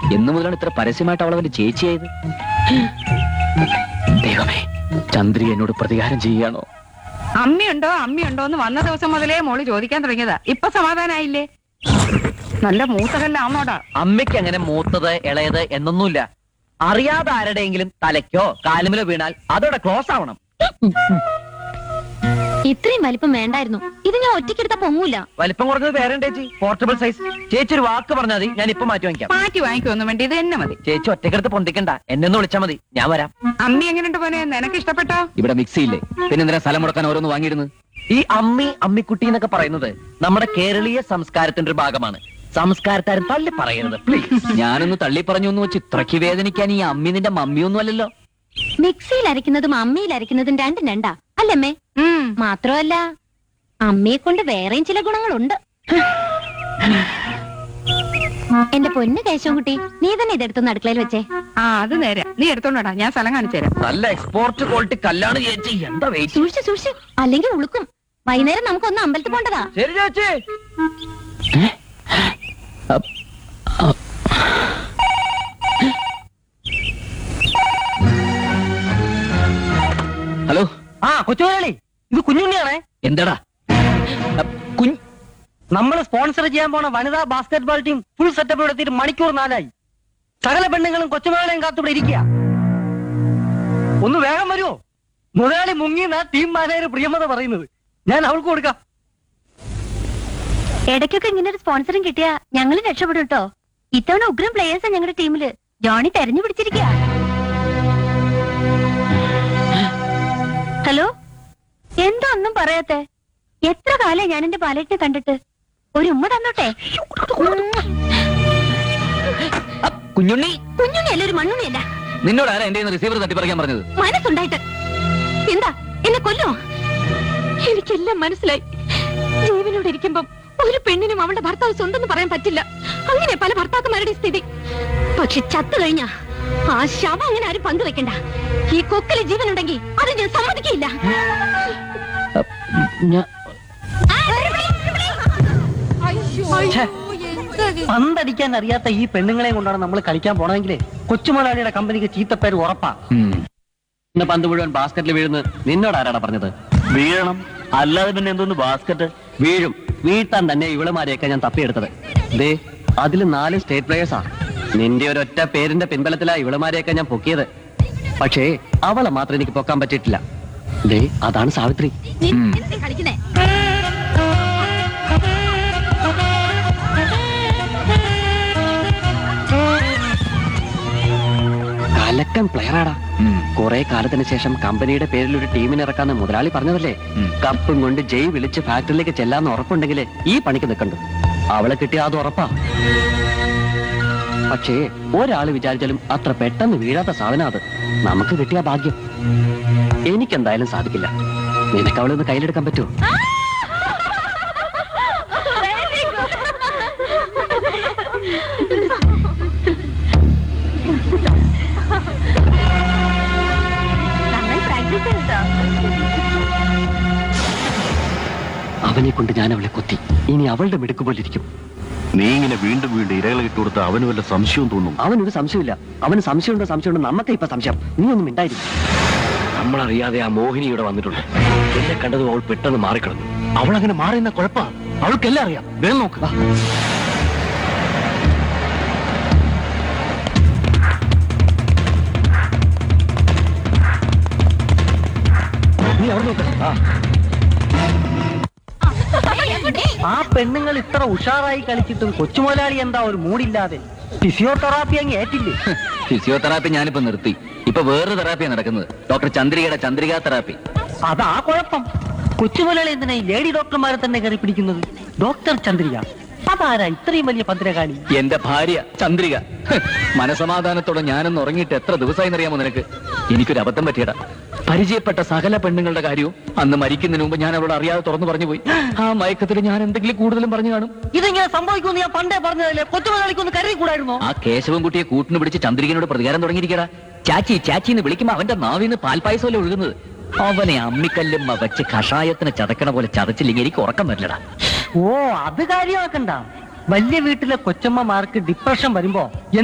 എന്നു മുതലാണ് ഇത്ര പരസ്യമായിട്ട് അവൾ അവന്റെ ചേച്ചിയായത് ദൈവമേ ചന്ദ്രി എന്നോട് പ്രതികാരം ചെയ്യുകയാണോ അമ്മയുണ്ടോ അമ്മയുണ്ടോ എന്ന് വന്ന ദിവസം മുതലേ മോള് ചോദിക്കാൻ തുടങ്ങിയതാ ഇപ്പൊ സമാധാനായില്ലേ നല്ല മൂത്തകല്ലാന്നോടാ അമ്മയ്ക്ക് അങ്ങനെ മൂത്തത് ഇളയത് എന്നൊന്നുമില്ല അറിയാതെ ആരുടെയെങ്കിലും തലയ്ക്കോ കാലുമിലോ വീണാൽ അതോടെ ക്ലോസ് ആവണം ഇത്രയും വലിപ്പം വേണ്ടായിരുന്നു ഇത് ഞാൻ ഒറ്റയ്ക്കെടുത്ത പൊങ്ങൂല വലിപ്പം കുറഞ്ഞത് വേറെ ചേച്ചി പോർട്ടബിൾ സൈസ് ചേച്ചി ഒരു വാക്ക് പറഞ്ഞാൽ മതി ഞാൻ ഇപ്പൊ മാറ്റി വാങ്ങിക്കാം മാറ്റി വാങ്ങിക്കൊന്നും വേണ്ടി ഇത് തന്നെ മതി ചേച്ചി ഒറ്റക്കെടുത്ത് പൊന്തിക്കണ്ട എന്നെ ഒന്ന് വിളിച്ചാൽ മതി ഞാൻ വരാം അമ്മി എങ്ങനെയുണ്ട് പോനെ നിനക്ക് ഇഷ്ടപ്പെട്ടോ ഇവിടെ മിക്സി ഇല്ലേ പിന്നെ എന്തിനാ സ്ഥലം മുടക്കാൻ ഓരോന്ന് വാങ്ങിയിരുന്നു ഈ അമ്മി അമ്മിക്കുട്ടി എന്നൊക്കെ പറയുന്നത് നമ്മുടെ കേരളീയ സംസ്കാരത്തിന്റെ ഒരു ഭാഗമാണ് സംസ്കാരത്താരും തള്ളി പറയരുത് പ്ലീസ് ഞാനൊന്ന് തള്ളി പറഞ്ഞു എന്ന് വെച്ച് ഇത്രയ്ക്ക് വേദനിക്കാൻ ഈ അമ്മി നിന്റെ മമ്മിയൊന്നും അല്ലല്ലോ മിക്സിയിൽ അരയ്ക്കുന്നതും അമ്മയിൽ അരയ്ക്കുന്നതും രണ്ടും രണ്ടാ അല്ലമ്മേ ഉം മാത്രമല്ല അമ്മയെ കൊണ്ട് വേറെയും ചില ഗുണങ്ങളുണ്ട് എന്റെ പൊന്ന് കേശവൻകുട്ടി നീ തന്നെ ഇതെടുത്തൊന്ന് അടുക്കളയിൽ വെച്ചേ ആ അത് നേരെ നീ എടുത്തോണ്ടാ ഞാൻ സ്ഥലം കാണിച്ചു തരാം നല്ല എക്സ്പോർട്ട് ക്വാളിറ്റി കല്ലാണ് ചേച്ചി എന്താ വെയിറ്റ് സൂക്ഷിച്ച് സൂക്ഷിച്ച് അല്ലെങ്കിൽ ഉളുക്കും വൈകുന്നേരം നമുക്കൊന്ന് അമ്പലത്തിൽ പോണ്ടതാ ശരി ചേച്ചി ഹലോ ആ കൊച്ചുമലയാളി ഇത് കുഞ്ഞുണ്ണിയാണേ എന്താടാ അ, കുഞ്ഞ് നമ്മൾ സ്പോൺസർ ചെയ്യാൻ പോണ വനിതാ ബാസ്കറ്റ്ബോൾ ടീം ഫുൾ സെറ്റപ്പ് എടുത്തിട്ട് മണിക്കൂർ നാലായി സകല പെണ്ണുങ്ങളും കൊച്ചുമകളെയും കാത്തിവിടെ ഇരിക്കുക ഒന്ന് വേഗം വരുമോ മുതലാളി മുങ്ങിന്ന ടീം മാനേജർ പ്രിയമത പറയുന്നത് ഞാൻ അവൾക്ക് കൊടുക്കാം ഇടയ്ക്കൊക്കെ ഇങ്ങനെ ഒരു സ്പോൺസറും കിട്ടിയാ ഞങ്ങൾ രക്ഷപ്പെടും കേട്ടോ ഇത്തവണ ഉഗ്രം പ്ലേയേഴ്സാ ഞങ്ങളുടെ ടീമില് ജോണി തെരഞ്ഞു പിടിച്ചിരിക്കുക ഹലോ എന്താ ഒന്നും പറയാത്തെ എത്ര കാലം ഞാൻ എന്റെ പാലേറ്റിനെ കണ്ടിട്ട് ഒരു ഉമ്മ തന്നോട്ടെ അ, കുഞ്ഞുണ്ണി കുഞ്ഞുണ്ണിയല്ല ഒരു മണ്ണുണ്ണിയല്ല നിന്നോട് ആരാ എന്റെ റിസീവർ തട്ടിപ്പറിക്കാൻ പറഞ്ഞത് മനസ്സുണ്ടായിട്ട് എന്താ എന്നെ കൊല്ലോ എനിക്കെല്ലാം മനസ്സിലായി ജീവനോട് ഇരിക്കുമ്പം ഒരു പെണ്ണിനും അവളുടെ ഭർത്താവ് സ്വന്തം പറയാൻ പറ്റില്ല അങ്ങനെ പല ഭർത്താക്കന്മാരുടെ സ്ഥിതി പക്ഷെ ചത്തു കഴിഞ്ഞാ ആ ശവം അങ്ങനെ ആരും പങ്കുവെക്കണ്ട ഈ കൊക്കില് ജീവനുണ്ടെങ്കിൽ അത് ഞാൻ സമ്മതിക്കില്ല അ, ഞാൻ പന്തടിക്കാൻ അറിയാത്ത ഈ പെണ്ണുങ്ങളെ കൊണ്ടാണ് നമ്മൾ കളിക്കാൻ പോണെങ്കിലേ കൊച്ചുമുതലാളിയുടെ കമ്പനിക്ക് ചീത്തപ്പേര് ഉറപ്പാ ഉം. ഇന്ന് പന്ത് മുഴുവൻ ബാസ്ക്കറ്റിൽ വീഴുന്നു നിന്നോട് ആരാടാ പറഞ്ഞത് വീഴണം അല്ലാതെ പിന്നെ എന്തോന്ന് ബാസ്ക്കറ്റ് വീഴും വീട്ടാൻ തന്നെ ഇവളുമാരെയൊക്കെ ഞാൻ തപ്പിയെടുത്തത് ദേ അതിൽ നാല് സ്റ്റേറ്റ് പ്ലേയേഴ്സാ നിന്റെ ഒരൊറ്റ പേരിന്റെ പിൻബലത്തിലാ ഇവളുമാരെയൊക്കെ ഞാൻ പൊക്കിയത് പക്ഷേ അവളെ മാത്രം എനിക്ക് പൊക്കാൻ പറ്റിയിട്ടില്ല ദേ അതാണ് സാവിത്രി ഉം. കളിക്കുന്നേ കലക്കൻ പ്ലെയറാടാ ഉം. കുറെ കാലത്തിന് ശേഷം കമ്പനിയുടെ പേരിൽ ഒരു ടീമിനെ ഇറക്കാന്ന് മുതലാളി പറഞ്ഞതല്ലേ ഉം. കപ്പും കൊണ്ട് ജയ് വിളിച്ച് ഫാക്ടറിയിലേക്ക് ചെല്ലാന്ന് ഉറപ്പുണ്ടെങ്കിൽ ഈ പണിക്ക് നിൽക്കണ്ടു അവളെ കിട്ടിയ അത് ഉറപ്പാ പക്ഷേ ഒരാള് വിചാരിച്ചാലും അത്ര പെട്ടെന്ന് വീഴാത്ത സാധനം അത് നമുക്ക് കിട്ടിയ ഭാഗ്യം എനിക്കെന്തായാലും സാധിക്കില്ല നിനക്ക് അവളെ ഒന്ന് കയ്യിലെടുക്കാൻ പറ്റുമോ നന്നായി പ്രാക്ടീസ് ചെയ്തോ അവനെ കൊണ്ട് ഞാൻ അവളെ കുത്തി ഇനി അവളുടെ മിടുക്ക് പോലിരിക്കും നീ ഇങ്ങനെ വീണ്ടും വീണ്ടും ഇരകൾ ഇട്ടുകൊടുത്ത് അവന് വല്ല സംശയവും തോന്നും അവനൊരു സംശയമില്ല അവന് സംശയമുണ്ടോ സംശയമുണ്ടോ നമുക്ക് ഇപ്പൊ സംശയം നീ ഒന്നും മിണ്ടായിരിക്കും നമ്മളറിയാതെ ആ മോഹിനി ഇവിടെ വന്നിട്ടുണ്ട് എന്നെ കണ്ടതും അവൾ പെട്ടെന്ന് മാറിക്കിടന്നു അവൾ അങ്ങനെ മാറിയെന്ന കുഴപ്പാ അവൾക്കെല്ലാം അറിയാം വേഗം നോക്ക് വാ. നീ അവിടെ നോക്ക് ആ ആ പെണ്ണുങ്ങൾ ഇത്ര ഉഷാറായി കളിച്ചിട്ടും കൊച്ചുമുതലാളി എന്താ ഒരു മൂടില്ലാതെ ഫിസിയോതെറാപ്പി അങ്ങ് ഏറ്റില്ലേ ഫിസിയോതെറാപ്പി ഞാനിപ്പോ നിർത്തി ഇപ്പൊ വേറൊരു തെറാപ്പിയാണ് നടക്കുന്നത് ഡോക്ടർ ചന്ദ്രികയുടെ ചന്ദ്രിക തെറാപ്പി അതാ കുഴപ്പം കൊച്ചുമുതലാളി എന്തിനാ ഈ ലേഡി ഡോക്ടർമാരെ തന്നെ കയറി പിടിക്കുന്നത് ഡോക്ടർ ചന്ദ്രിക അതാരാ ഇത്രയും വലിയ ഭദ്രകാളി എന്റെ ഭാര്യ ചന്ദ്രിക ഹ്, മനസമാധാനത്തോടെ ഞാനൊന്ന് ഉറങ്ങിയിട്ട് എത്ര ദിവസമായി അറിയാമോ നിനക്ക് എനിക്കൊരു അബദ്ധം പറ്റിയടാ പരിചയപ്പെട്ട സകല പെണ്ണുങ്ങളുടെ കാര്യവും അന്ന് മരിക്കുന്നതിന് മുമ്പ് ഞാൻ അവളോട് അറിയാതെ തുറന്നു പറഞ്ഞു പോയി ആ മയക്കത്തിൽ ഞാൻ എന്തെങ്കിലും കൂടുതലും പറഞ്ഞു കാണും ഇതിങ്ങനെ സംഭവിക്കുമെന്ന് ഞാൻ പണ്ടേ പറഞ്ഞതല്ലേ കൊച്ചുമുതലാളിക്കൊന്ന് കരുതി കൂടായിരുന്നോ ആ കേശവൻകുട്ടിയെ കൂട്ടിന് പിടിച്ച് ചന്ദ്രികനോട് പ്രതികാരം തുടങ്ങിയിരിക്കടാ ചാച്ചി ചാച്ചി എന്ന് വിളിക്കുമ്പോ അവന്റെ നാവിന്ന് പാൽപ്പായസമല്ലേ ഒഴുകുന്നത് അവനെ അമ്മിക്കല്ലുമ്മ വെച്ച് കഷായത്തിന് ചതക്കണ പോലെ ചതച്ചില്ലെങ്കിൽ എനിക്ക് ഉറക്കം വരില്ലടാ ഓ അത് കാര്യമാക്കണ്ട വലിയ വീട്ടിലെ കൊച്ചമ്മമാർക്ക് ഡിപ്രഷൻ വരുമ്പോ